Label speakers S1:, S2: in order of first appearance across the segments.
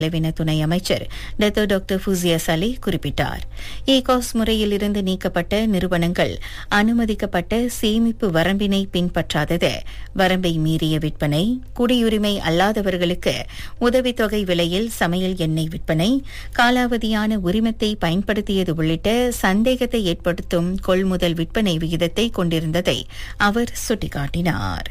S1: செலவின துணை அமைச்சர் டத்தோ டாக்டர் ஃபுசியா சலி குறிப்பிட்டார் இ காஸ் முறையில் இருந்து நீக்கப்பட்ட நிறுவனங்கள் அனுமதிக்கப்பட்ட சேமிப்பு வரம்பினை பின்பற்றாதது வரம்பை மீறிய விற்பனை குடியுரிமை அல்லாதவர்களுக்கு உதவித்தொகை விலையில் சமையல் எண்ணெய் விற்பனை காலாவதியான உரிமத்தை பயன்படுத்தியது உள்ளிட்ட சந்தேகத்தை ஏற்படுத்தும் கொள்முதல் விற்பனை விகிதத்தை கொண்டிருந்ததை அவர் சுட்டிக்காட்டினார்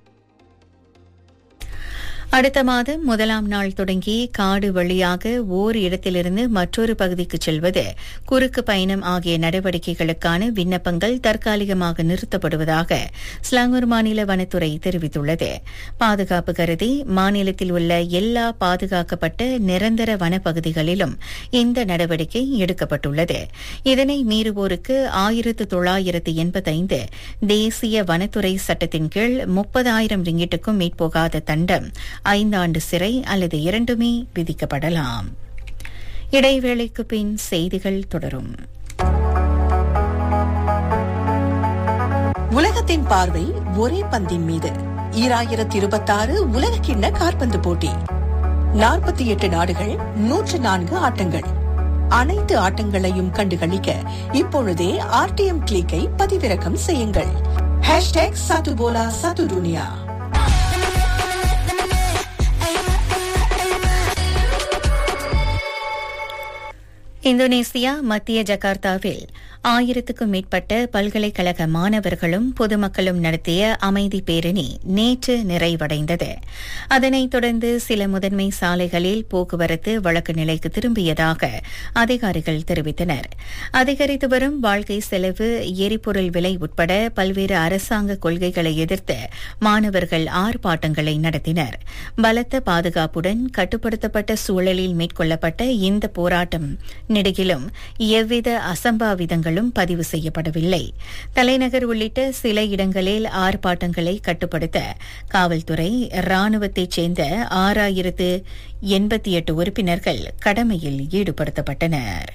S1: அடுத்த மாதம் முதலாம் நாள் தொடங்கி காடு வழியாக ஓர் இடத்திலிருந்து மற்றொரு பகுதிக்கு செல்வது குறுக்கு பயணம் ஆகிய நடவடிக்கைகளுக்கான விண்ணப்பங்கள் தற்காலிகமாக நிறுத்தப்படுவதாக ஸ்லாங்கூர் மாநில வனத்துறை தெரிவித்துள்ளது பாதுகாப்பு கருதி மாநிலத்தில் உள்ள எல்லா பாதுகாக்கப்பட்ட நிரந்தர வனப்பகுதிகளிலும் இந்த நடவடிக்கை எடுக்கப்பட்டுள்ளது இதனை மீறுவோருக்கு ஆயிரத்து தொள்ளாயிரத்து எண்பத்தைந்து தேசிய வனத்துறை சட்டத்தின் கீழ் முப்பதாயிரம் ரிங்கிட்டுக்கும் மேற்போகாத தண்டம் ஐந்தாண்டு சிறை அல்லது இரண்டுமே விதிக்கப்படலாம் இடைவேளைக்கு பின் செய்திகள் தொடரும்
S2: உலகத்தின் பார்வை ஒரே பந்தின் மீது ஈராயிரத்தி இருபத்தாறு உலக கிண்ண காற்பந்து போட்டி நாற்பத்தி எட்டு நாடுகள் நூற்று நான்கு ஆட்டங்கள் அனைத்து ஆட்டங்களையும் கண்டுகளிக்க இப்பொழுதே ஆர்டிஎம் கிளிக்கை பதிவிறக்கம் செய்யுங்கள் ஹேஷ்டேக் சத்துபோலா சத்து துனியா
S1: இந்தோனேசியா மத்திய ஜகார்த்தாவில் ஆயிரத்துக்கும் மேற்பட்ட பல்கலைக்கழக மாணவர்களும் பொதுமக்களும் நடத்திய அமைதி பேரணி நேற்று நிறைவடைந்தது அதனைத் தொடர்ந்து சில முதன்மை சாலைகளில் போக்குவரத்து வழக்கு நிலைக்கு திரும்பியதாக அதிகாரிகள் தெரிவித்தனர் அதிகரித்து வரும் வாழ்க்கை செலவு எரிபொருள் விலை உட்பட பல்வேறு அரசாங்க கொள்கைகளை எதிர்த்து மாணவர்கள் ஆர்ப்பாட்டங்களை நடத்தினர் பலத்த பாதுகாப்புடன் கட்டுப்படுத்தப்பட்ட சூழலில் மேற்கொள்ளப்பட்ட இந்த போராட்டம் நெடுகிலும் எவ்வித அசம்பாவிதங்களும் பதிவு செய்யப்படவில்லை தலைநகர் உள்ளிட்ட சில இடங்களில் ஆர்ப்பாட்டங்களை கட்டுப்படுத்த காவல்துறை ராணுவத்தைச் சேர்ந்த ஆறாயிரத்து எண்பத்தி எட்டு உறுப்பினர்கள் கடமையில் ஈடுபடுத்தப்பட்டனர்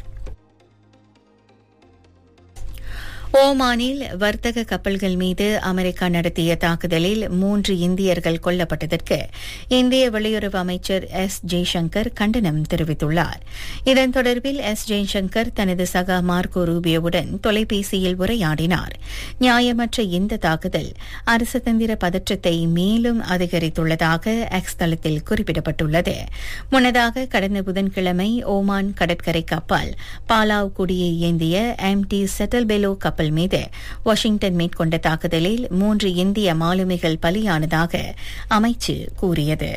S1: ஓமானில் வர்த்தக கப்பல்கள் மீது அமெரிக்கா நடத்திய தாக்குதலில் மூன்று இந்தியர்கள் கொல்லப்பட்டதற்கு இந்திய வெளியுறவு அமைச்சர் எஸ் ஜெய்சங்கர் கண்டனம் தெரிவித்துள்ளார் இதன் தொடர்பில் எஸ் ஜெய்சங்கர் தனது சகா மார்க்கோ ரூபியோவுடன் தொலைபேசியில் உரையாடினார் நியாயமற்ற இந்த தாக்குதல் அரசதந்திர பதற்றத்தை மேலும் அதிகரித்துள்ளதாக எக்ஸ் தளத்தில் குறிப்பிடப்பட்டுள்ளது முன்னதாக கடந்த புதன்கிழமை ஓமான் கடற்கரை கப்பல் பாலாவ் குடியை ஏந்திய எம் டி செட்டல்பெலோ கப்பல் கப்பல் மீது வாஷிங்டன் மேற்கொண்ட தாக்குதலில் மூன்று இந்திய மாலுமிகள் பலியானதாக அமைச்சு கூறியது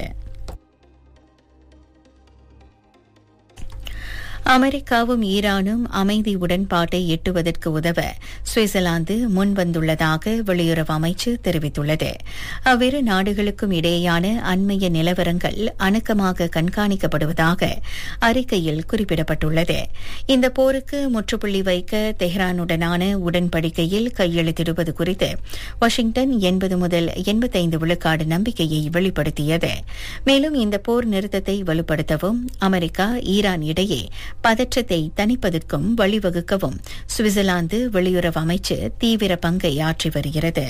S1: அமெரிக்காவும் ஈரானும் அமைதி உடன்பாட்டை எட்டுவதற்கு உதவ சுவிட்சர்லாந்து முன்வந்துள்ளதாக வெளியுறவு அமைச்சு தெரிவித்துள்ளது அவ்விரு நாடுகளுக்கும் இடையேயான அண்மைய நிலவரங்கள் அணுக்கமாக கண்காணிக்கப்படுவதாக அறிக்கையில் குறிப்பிடப்பட்டுள்ளது இந்த போருக்கு முற்றுப்புள்ளி வைக்க தெஹ்ரானுடனான உடன்படிக்கையில் கையெழுத்திடுவது குறித்து வாஷிங்டன் எண்பது முதல் எண்பத்தைந்து விழுக்காடு நம்பிக்கையை வெளிப்படுத்தியது மேலும் இந்த போர் நிறுத்தத்தை வலுப்படுத்தவும் அமெரிக்கா ஈரான் இடையே பதற்றத்தை தணிப்பதற்கும் வழிவகுக்கவும் சுவிட்சர்லாந்து வெளியுறவு அமைச்சு தீவிர பங்கை ஆற்றி வருகிறது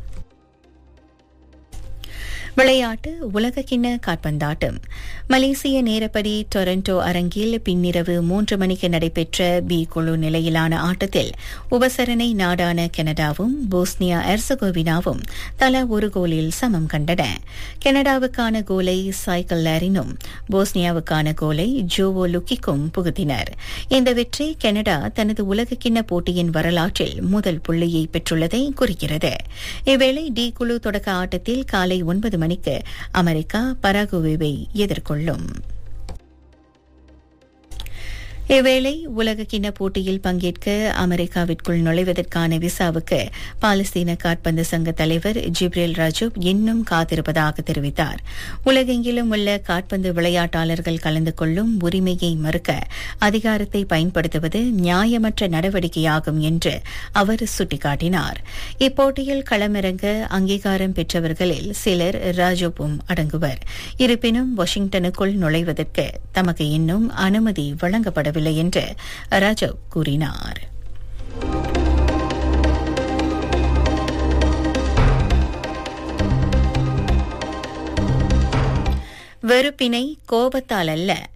S1: விளையாட்டு உலகக்கிண்ண காற்பந்தாட்டம் மலேசிய நேரப்படி டொரண்டோ அரங்கில் பின்னிரவு மூன்று மணிக்கு நடைபெற்ற பி குழு நிலையிலான ஆட்டத்தில் உபசரணை நாடான கனடாவும் போஸ்னியா எர்சகோவினாவும் தலா ஒரு கோலில் சமம் கண்டன கனடாவுக்கான கோலை சைக்கிள் லாரினும் போஸ்னியாவுக்கான கோலை ஜோவோ லுக்கிக்கும் புகுத்தினர் இந்த வெற்றி கனடா தனது உலகக்கிண்ண போட்டியின் வரலாற்றில் முதல் புள்ளியை பெற்றுள்ளதை குறிக்கிறது இவ்வேளை டி குழு தொடக்க ஆட்டத்தில் காலை ஒன்பது மணிக்கு அமெரிக்கா பராகுவேவை எதிர்கொள்ளும் இவ்வேளை உலகக்கிண்ண போட்டியில் பங்கேற்க அமெரிக்காவிற்குள் நுழைவதற்கான விசாவுக்கு பாலஸ்தீன காற்பந்து சங்க தலைவர் ஜிப்ரேல் ராஜூப் இன்னும் காத்திருப்பதாக தெரிவித்தார் உலகெங்கிலும் உள்ள காற்பந்து விளையாட்டாளர்கள் கலந்து கொள்ளும் உரிமையை மறுக்க அதிகாரத்தை பயன்படுத்துவது நியாயமற்ற நடவடிக்கையாகும் என்று அவர் சுட்டிக்காட்டினார் இப்போட்டியில் களமிறங்க அங்கீகாரம் பெற்றவர்களில் சிலர் ராஜூப்பும் அடங்குவர் இருப்பினும் வாஷிங்டனுக்குள் நுழைவதற்கு தமக்கு இன்னும் அனுமதி வழங்கப்பட வரவில்லை என்று ரஜவ் கூறினார் வெறுப்பினை கோபத்தால் அல்ல